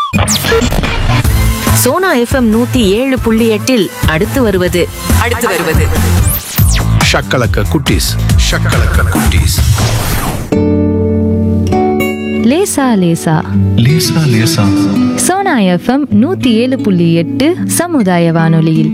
Sona FM நூத்தி ஏழு புள்ளி எட்டில் அடுத்து வருவது அடுத்து வருவது ஷக்கலக்க குட்டீஸ் ஷக்கலக்க குட்டீஸ் லேசா லேசா லேசா லேசா சோனா எஃப்எம் நூத்தி ஏழு புள்ளி எட்டு சமுதாய வானொலியில்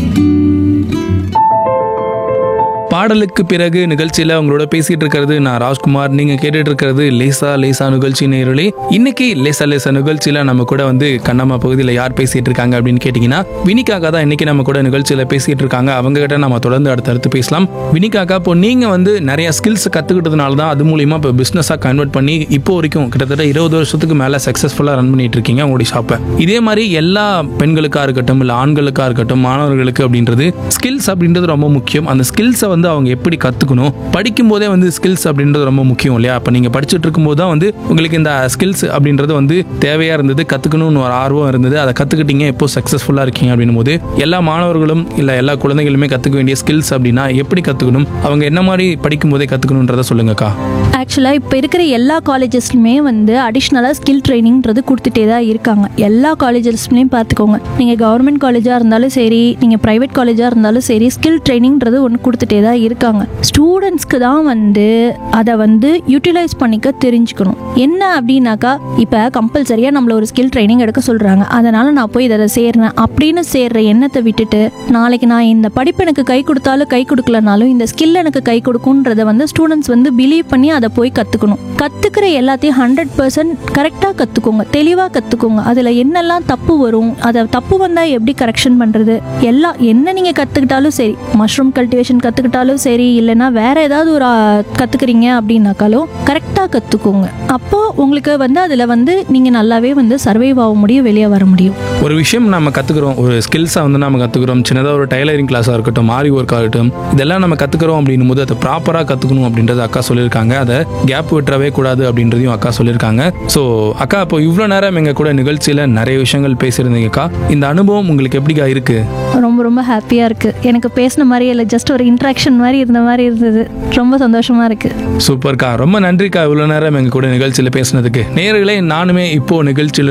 பாடலுக்கு பிறகு நிகழ்ச்சியில் உங்களோட பேசிட்டு இருக்கிறது நான் ராஜ்குமார் நீங்க கேட்டுட்டு இருக்கிறது லேசா லேசா நிகழ்ச்சி நேரலே இன்னைக்கு லேசா லேசா நிகழ்ச்சியில நம்ம கூட வந்து கண்ணம்மா பகுதியில் யார் பேசிட்டு இருக்காங்க அப்படின்னு கேட்டிங்கன்னா வினிகாக்கா தான் இன்னைக்கு நம்ம கூட நிகழ்ச்சியில பேசிட்டு இருக்காங்க அவங்க கிட்ட நம்ம தொடர்ந்து அடுத்தடுத்து பேசலாம் வினிகாக்கா இப்போ நீங்க வந்து நிறைய ஸ்கில்ஸ் கத்துக்கிட்டதுனால தான் அது மூலியமா இப்போ பிசினஸா கன்வெர்ட் பண்ணி இப்போ வரைக்கும் கிட்டத்தட்ட இருபது வருஷத்துக்கு மேல சக்சஸ்ஃபுல்லா ரன் பண்ணிட்டு இருக்கீங்க உங்களுடைய ஷாப்பை இதே மாதிரி எல்லா பெண்களுக்கா இருக்கட்டும் இல்ல ஆண்களுக்கா இருக்கட்டும் மாணவர்களுக்கு அப்படின்றது ஸ்கில்ஸ் அப்படின்றது ரொம்ப முக்கியம் அந்த ஸ்கில்ஸை வந்து அவங்க எப்படி கற்றுக்கணும் படிக்கும் போதே வந்து ஸ்கில்ஸ் அப்படின்றது ரொம்ப முக்கியம் இல்லையா அப்போ நீங்கள் படிச்சுட்டு இருக்கும்போது தான் வந்து உங்களுக்கு இந்த ஸ்கில்ஸ் அப்படின்றது வந்து தேவையாக இருந்தது கற்றுக்கணும்னு ஒரு ஆர்வம் இருந்தது அதை கற்றுக்கிட்டீங்க இப்போ சக்ஸஸ்ஃபுல்லாக இருக்கீங்க அப்படின்னும் போது எல்லா மாணவர்களும் இல்லை எல்லா குழந்தைகளுமே கற்றுக்க வேண்டிய ஸ்கில்ஸ் அப்படின்னா எப்படி கற்றுக்கணும் அவங்க என்ன மாதிரி படிக்கும் போதே கற்றுக்கணுன்றதை சொல்லுங்கக்கா ஆக்சுவலாக இப்போ இருக்கிற எல்லா காலேஜஸ்லுமே வந்து அடிஷ்னலாக ஸ்கில் ட்ரைனிங்கிறது கொடுத்துட்டே தான் இருக்காங்க எல்லா காலேஜஸ்லையும் பார்த்துக்கோங்க நீங்கள் கவர்மெண்ட் காலேஜாக இருந்தாலும் சரி நீங்கள் ப்ரைவேட் காலேஜாக இருந்தாலும் சரி ஸ்கில் ட்ரைனிங்கிறது ஒன்று கொடுத்துட்டே தான் இருக்காங்க ஸ்டூடெண்ட்ஸ்க்கு தான் வந்து அதை வந்து யூட்டிலைஸ் பண்ணிக்க தெரிஞ்சுக்கணும் என்ன அப்படின்னாக்கா இப்போ கம்பல்சரியாக நம்மள ஒரு ஸ்கில் ட்ரைனிங் எடுக்க சொல்கிறாங்க அதனால் நான் போய் இதை சேர்றேன் அப்படின்னு சேர்ற எண்ணத்தை விட்டுட்டு நாளைக்கு நான் இந்த படிப்பு எனக்கு கை கொடுத்தாலும் கை கொடுக்கலனாலும் இந்த ஸ்கில் எனக்கு கை கொடுக்குன்றத வந்து ஸ்டூடெண்ட்ஸ் வந்து பிலீவ் பண்ணி அதை போய் கற்றுக்கணும் கற்றுக்கிற எல்லாத்தையும் ஹண்ட்ரட் பர்சன்ட் கரெக்டாக கற்றுக்கோங்க தெளிவாக கற்றுக்கோங்க அதில் என்னெல்லாம் தப்பு வரும் அதை தப்பு வந்தால் எப்படி கரெக்ஷன் பண்ணுறது எல்லாம் என்ன நீங்கள் கற்றுக்கிட்டாலும் சரி மஷ்ரூம் கல்டிவேஷன் கற்றுக்கிட்டாலும் சரி இல்லைன்னா வேற ஏதாவது ஒரு கற்றுக்குறீங்க அப்படின்னாக்காலும் கரெக்டாக கற்றுக்கோங்க அப்போ உங்களுக்கு வந்து அதில் வந்து நீங்கள் நல்லாவே வந்து சர்வைவ் ஆக முடியும் வெளியே வர முடியும் ஒரு விஷயம் நம்ம கற்றுக்குறோம் ஒரு ஸ்கில்ஸை வந்து நம்ம கற்றுக்குறோம் சின்னதாக ஒரு டைலரிங் கிளாஸாக இருக்கட்டும் ஆரி ஒர்க் ஆகட்டும் இதெல்லாம் நம்ம கற்றுக்குறோம் அப்படின்னும் போது அதை ப்ராப்பராக கற்றுக்கணும் அப்படின்றத அக்கா சொல்லியிருக்காங்க அதை கேப் விட்டுறவே கூடாது அப்படின்றதையும் அக்கா சொல்லியிருக்காங்க ஸோ அக்கா இப்போ இவ்வளோ நேரம் எங்கள் கூட நிகழ்ச்சியில் நிறைய விஷயங்கள் பேசியிருந்தீங்கக்கா இந்த அனுபவம் உங்களுக்கு எப்படிக்கா இருக்குது ரொம்ப ரொம்ப ஹாப்பியாக இருக்குது எனக்கு பேசின மாதிரி இல்லை ஜஸ்ட் ஒரு இன்ட்ராக்ஷன் மாதிரி இருந்த மாதிரி இருந்தது ரொம்ப சந்தோஷமாக இருக்குது சூப்பர்க்கா ரொம்ப நன்றிக்கா இவ்வளோ நேரம் எங்கள் கூட நிகழ்ச்சியில் பேசினதுக்கு நேயர்களே நானுமே இப்போ நிகழ்ச்சியில்